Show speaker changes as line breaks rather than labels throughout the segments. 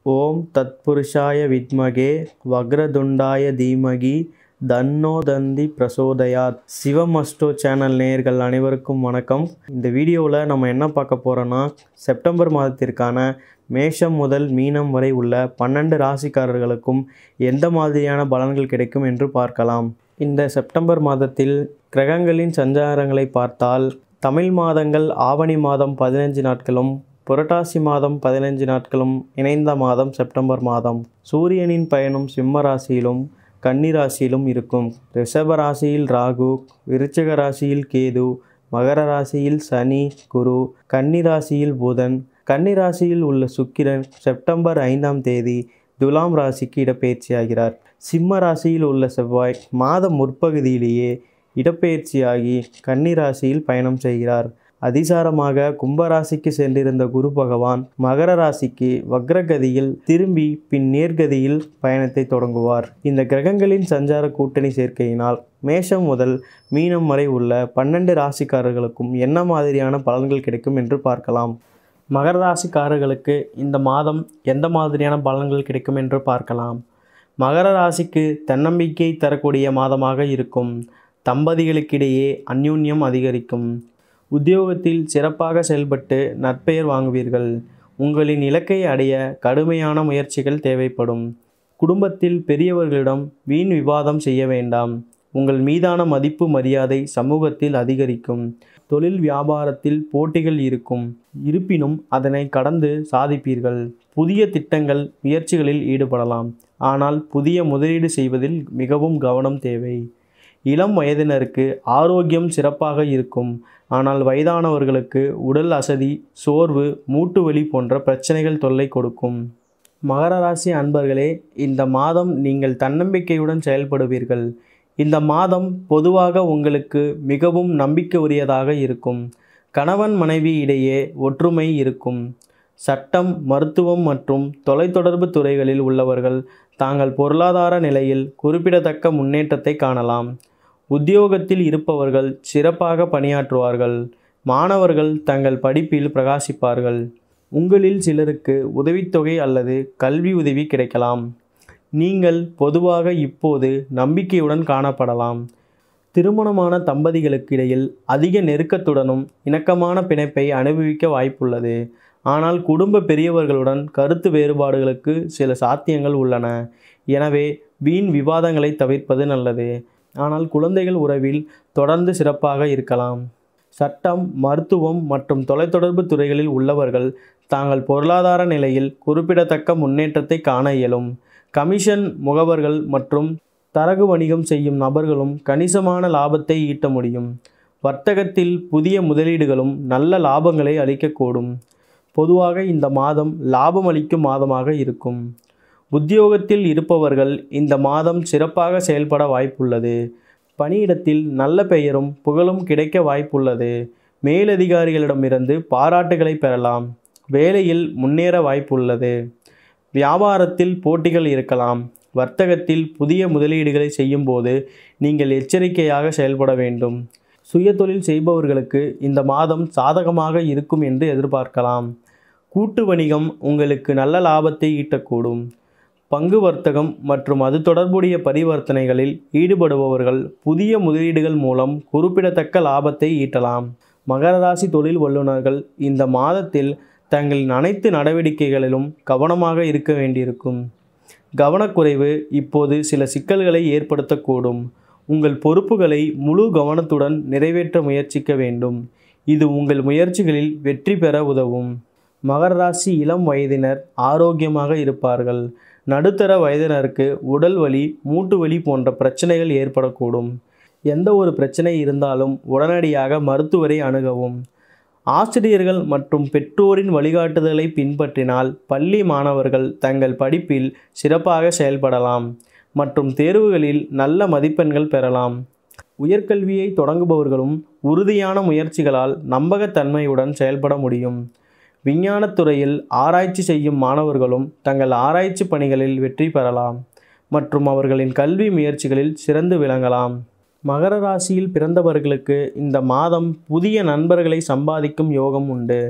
ஓம் தத்புருஷாய வித்மகே வக்ரதுண்டாய தீமகி தன்னோ தந்தி பிரசோதயாத் சிவம் அஸ்டோ சேனல் நேயர்கள் அனைவருக்கும் வணக்கம் இந்த வீடியோவில் நம்ம என்ன பார்க்க போகிறோன்னா செப்டம்பர் மாதத்திற்கான மேஷம் முதல் மீனம் வரை உள்ள பன்னெண்டு ராசிக்காரர்களுக்கும் எந்த மாதிரியான பலன்கள் கிடைக்கும் என்று பார்க்கலாம் இந்த செப்டம்பர் மாதத்தில் கிரகங்களின் சஞ்சாரங்களை பார்த்தால் தமிழ் மாதங்கள் ஆவணி மாதம் பதினஞ்சு நாட்களும் புரட்டாசி மாதம் பதினஞ்சு நாட்களும் இணைந்த மாதம் செப்டம்பர் மாதம் சூரியனின் பயணம் சிம்ம ராசியிலும் கன்னி ராசியிலும் இருக்கும் ரிஷப ராசியில் ராகு விருச்சிக ராசியில் கேது மகர ராசியில் சனி குரு கன்னி ராசியில் புதன் கன்னி ராசியில் உள்ள சுக்கிரன் செப்டம்பர் ஐந்தாம் தேதி துலாம் ராசிக்கு இடப்பெயர்ச்சியாகிறார் சிம்ம ராசியில் உள்ள செவ்வாய் மாத முற்பகுதியிலேயே இடப்பெயர்ச்சியாகி கன்னி ராசியில் பயணம் செய்கிறார் அதிசாரமாக கும்பராசிக்கு சென்றிருந்த குரு பகவான் மகர ராசிக்கு வக்ரகதியில் திரும்பி பின் நேர்கதியில் பயணத்தை தொடங்குவார் இந்த கிரகங்களின் சஞ்சார கூட்டணி சேர்க்கையினால் மேஷம் முதல் மீனம் வரை உள்ள பன்னெண்டு ராசிக்காரர்களுக்கும் என்ன மாதிரியான பலன்கள் கிடைக்கும் என்று பார்க்கலாம் மகர ராசிக்காரர்களுக்கு இந்த மாதம் எந்த மாதிரியான பலன்கள் கிடைக்கும் என்று பார்க்கலாம் மகர ராசிக்கு தன்னம்பிக்கை தரக்கூடிய மாதமாக இருக்கும் தம்பதிகளுக்கிடையே அந்யூன்யம் அதிகரிக்கும் உத்தியோகத்தில் சிறப்பாக செயல்பட்டு நற்பெயர் வாங்குவீர்கள் உங்களின் இலக்கை அடைய கடுமையான முயற்சிகள் தேவைப்படும் குடும்பத்தில் பெரியவர்களிடம் வீண் விவாதம் செய்ய வேண்டாம் உங்கள் மீதான மதிப்பு மரியாதை சமூகத்தில் அதிகரிக்கும் தொழில் வியாபாரத்தில் போட்டிகள் இருக்கும் இருப்பினும் அதனை கடந்து சாதிப்பீர்கள் புதிய திட்டங்கள் முயற்சிகளில் ஈடுபடலாம் ஆனால் புதிய முதலீடு செய்வதில் மிகவும் கவனம் தேவை இளம் வயதினருக்கு ஆரோக்கியம் சிறப்பாக இருக்கும் ஆனால் வயதானவர்களுக்கு உடல் அசதி சோர்வு மூட்டு வலி போன்ற பிரச்சனைகள் தொல்லை கொடுக்கும் மகர ராசி அன்பர்களே இந்த மாதம் நீங்கள் தன்னம்பிக்கையுடன் செயல்படுவீர்கள் இந்த மாதம் பொதுவாக உங்களுக்கு மிகவும் நம்பிக்கை உரியதாக இருக்கும் கணவன் மனைவி இடையே ஒற்றுமை இருக்கும் சட்டம் மருத்துவம் மற்றும் தொலைத்தொடர்பு துறைகளில் உள்ளவர்கள் தாங்கள் பொருளாதார நிலையில் குறிப்பிடத்தக்க முன்னேற்றத்தை காணலாம் உத்தியோகத்தில் இருப்பவர்கள் சிறப்பாக பணியாற்றுவார்கள் மாணவர்கள் தங்கள் படிப்பில் பிரகாசிப்பார்கள் உங்களில் சிலருக்கு உதவித்தொகை அல்லது கல்வி உதவி கிடைக்கலாம் நீங்கள் பொதுவாக இப்போது நம்பிக்கையுடன் காணப்படலாம் திருமணமான தம்பதிகளுக்கு இடையில் அதிக நெருக்கத்துடனும் இணக்கமான பிணைப்பை அனுபவிக்க வாய்ப்புள்ளது ஆனால் குடும்ப பெரியவர்களுடன் கருத்து வேறுபாடுகளுக்கு சில சாத்தியங்கள் உள்ளன எனவே வீண் விவாதங்களை தவிர்ப்பது நல்லது ஆனால் குழந்தைகள் உறவில் தொடர்ந்து சிறப்பாக இருக்கலாம் சட்டம் மருத்துவம் மற்றும் தொலைத்தொடர்பு துறைகளில் உள்ளவர்கள் தாங்கள் பொருளாதார நிலையில் குறிப்பிடத்தக்க முன்னேற்றத்தை காண இயலும் கமிஷன் முகவர்கள் மற்றும் தரகு வணிகம் செய்யும் நபர்களும் கணிசமான லாபத்தை ஈட்ட முடியும் வர்த்தகத்தில் புதிய முதலீடுகளும் நல்ல லாபங்களை அளிக்கக்கூடும் பொதுவாக இந்த மாதம் லாபம் அளிக்கும் மாதமாக இருக்கும் உத்தியோகத்தில் இருப்பவர்கள் இந்த மாதம் சிறப்பாக செயல்பட வாய்ப்புள்ளது பணியிடத்தில் நல்ல பெயரும் புகழும் கிடைக்க வாய்ப்புள்ளது மேலதிகாரிகளிடமிருந்து பாராட்டுகளை பெறலாம் வேலையில் முன்னேற வாய்ப்புள்ளது வியாபாரத்தில் போட்டிகள் இருக்கலாம் வர்த்தகத்தில் புதிய முதலீடுகளை செய்யும்போது நீங்கள் எச்சரிக்கையாக செயல்பட வேண்டும் சுயதொழில் செய்பவர்களுக்கு இந்த மாதம் சாதகமாக இருக்கும் என்று எதிர்பார்க்கலாம் கூட்டு வணிகம் உங்களுக்கு நல்ல லாபத்தை ஈட்டக்கூடும் பங்கு வர்த்தகம் மற்றும் அது தொடர்புடைய பரிவர்த்தனைகளில் ஈடுபடுபவர்கள் புதிய முதலீடுகள் மூலம் குறிப்பிடத்தக்க லாபத்தை ஈட்டலாம் மகர ராசி தொழில் வல்லுநர்கள் இந்த மாதத்தில் தங்களின் அனைத்து நடவடிக்கைகளிலும் கவனமாக இருக்க வேண்டியிருக்கும் கவனக்குறைவு இப்போது சில சிக்கல்களை ஏற்படுத்தக்கூடும் உங்கள் பொறுப்புகளை முழு கவனத்துடன் நிறைவேற்ற முயற்சிக்க வேண்டும் இது உங்கள் முயற்சிகளில் வெற்றி பெற உதவும் மகர ராசி இளம் வயதினர் ஆரோக்கியமாக இருப்பார்கள் நடுத்தர வயதினருக்கு உடல் வலி மூட்டு வலி போன்ற பிரச்சனைகள் ஏற்படக்கூடும் எந்த ஒரு பிரச்சனை இருந்தாலும் உடனடியாக மருத்துவரை அணுகவும் ஆசிரியர்கள் மற்றும் பெற்றோரின் வழிகாட்டுதலை பின்பற்றினால் பள்ளி மாணவர்கள் தங்கள் படிப்பில் சிறப்பாக செயல்படலாம் மற்றும் தேர்வுகளில் நல்ல மதிப்பெண்கள் பெறலாம் உயர்கல்வியை தொடங்குபவர்களும் உறுதியான முயற்சிகளால் நம்பகத்தன்மையுடன் செயல்பட முடியும் விஞ்ஞானத்துறையில் ஆராய்ச்சி செய்யும் மாணவர்களும் தங்கள் ஆராய்ச்சி பணிகளில் வெற்றி பெறலாம் மற்றும் அவர்களின் கல்வி முயற்சிகளில் சிறந்து விளங்கலாம் மகர ராசியில் பிறந்தவர்களுக்கு இந்த மாதம் புதிய நண்பர்களை சம்பாதிக்கும் யோகம் உண்டு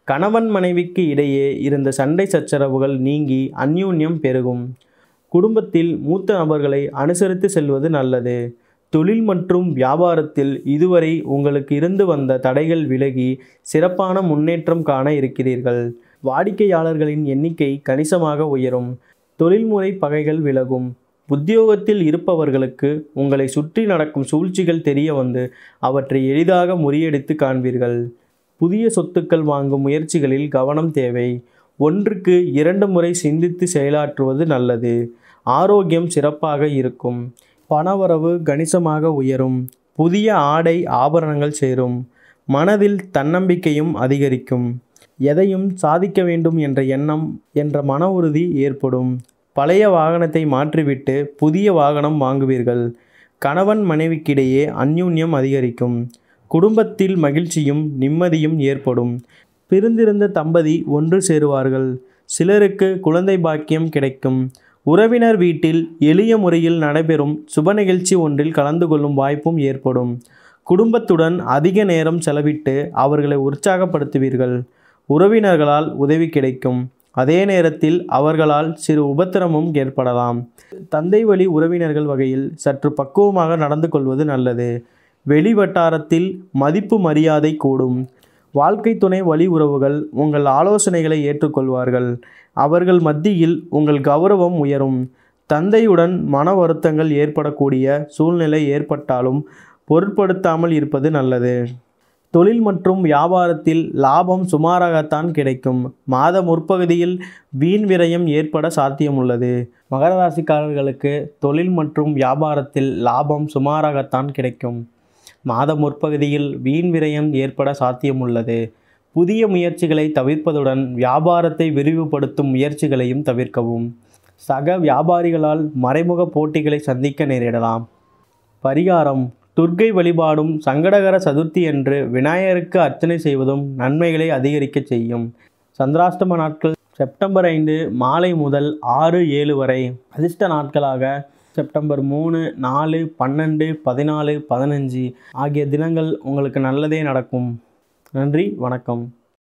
கணவன் மனைவிக்கு இடையே இருந்த சண்டை சச்சரவுகள் நீங்கி அந்யூன்யம் பெருகும் குடும்பத்தில் மூத்த நபர்களை அனுசரித்து செல்வது நல்லது தொழில் மற்றும் வியாபாரத்தில் இதுவரை உங்களுக்கு இருந்து வந்த தடைகள் விலகி சிறப்பான முன்னேற்றம் காண இருக்கிறீர்கள் வாடிக்கையாளர்களின் எண்ணிக்கை கணிசமாக உயரும் தொழில்முறை பகைகள் விலகும் உத்தியோகத்தில் இருப்பவர்களுக்கு உங்களை சுற்றி நடக்கும் சூழ்ச்சிகள் தெரிய வந்து அவற்றை எளிதாக முறியடித்து காண்பீர்கள் புதிய சொத்துக்கள் வாங்கும் முயற்சிகளில் கவனம் தேவை ஒன்றுக்கு இரண்டு முறை சிந்தித்து செயலாற்றுவது நல்லது ஆரோக்கியம் சிறப்பாக இருக்கும் பணவரவு கணிசமாக உயரும் புதிய ஆடை ஆபரணங்கள் சேரும் மனதில் தன்னம்பிக்கையும் அதிகரிக்கும் எதையும் சாதிக்க வேண்டும் என்ற எண்ணம் என்ற மன உறுதி ஏற்படும் பழைய வாகனத்தை மாற்றிவிட்டு புதிய வாகனம் வாங்குவீர்கள் கணவன் மனைவிக்கிடையே அந்யூன்யம் அதிகரிக்கும் குடும்பத்தில் மகிழ்ச்சியும் நிம்மதியும் ஏற்படும் பிரிந்திருந்த தம்பதி ஒன்று சேருவார்கள் சிலருக்கு குழந்தை பாக்கியம் கிடைக்கும் உறவினர் வீட்டில் எளிய முறையில் நடைபெறும் சுப நிகழ்ச்சி ஒன்றில் கலந்து கொள்ளும் வாய்ப்பும் ஏற்படும் குடும்பத்துடன் அதிக நேரம் செலவிட்டு அவர்களை உற்சாகப்படுத்துவீர்கள் உறவினர்களால் உதவி கிடைக்கும் அதே நேரத்தில் அவர்களால் சிறு உபத்திரமும் ஏற்படலாம் தந்தை வழி உறவினர்கள் வகையில் சற்று பக்குவமாக நடந்து கொள்வது நல்லது வெளி வட்டாரத்தில் மதிப்பு மரியாதை கூடும் வாழ்க்கை துணை வழி உறவுகள் உங்கள் ஆலோசனைகளை ஏற்றுக்கொள்வார்கள் அவர்கள் மத்தியில் உங்கள் கௌரவம் உயரும் தந்தையுடன் மன வருத்தங்கள் ஏற்படக்கூடிய சூழ்நிலை ஏற்பட்டாலும் பொருட்படுத்தாமல் இருப்பது நல்லது தொழில் மற்றும் வியாபாரத்தில் லாபம் சுமாராகத்தான் கிடைக்கும் மாத முற்பகுதியில் வீண் விரயம் ஏற்பட சாத்தியமுள்ளது மகர ராசிக்காரர்களுக்கு தொழில் மற்றும் வியாபாரத்தில் லாபம் சுமாராகத்தான் கிடைக்கும் மாத முற்பகுதியில் வீண் விரயம் ஏற்பட சாத்தியமுள்ளது புதிய முயற்சிகளை தவிர்ப்பதுடன் வியாபாரத்தை விரிவுபடுத்தும் முயற்சிகளையும் தவிர்க்கவும் சக வியாபாரிகளால் மறைமுக போட்டிகளை சந்திக்க நேரிடலாம் பரிகாரம் துர்க்கை வழிபாடும் சங்கடகர சதுர்த்தி என்று விநாயகருக்கு அர்ச்சனை செய்வதும் நன்மைகளை அதிகரிக்கச் செய்யும் சந்திராஷ்டம நாட்கள் செப்டம்பர் ஐந்து மாலை முதல் ஆறு ஏழு வரை அதிர்ஷ்ட நாட்களாக செப்டம்பர் மூணு நாலு பன்னெண்டு பதினாலு பதினஞ்சு ஆகிய தினங்கள் உங்களுக்கு நல்லதே நடக்கும் நன்றி வணக்கம்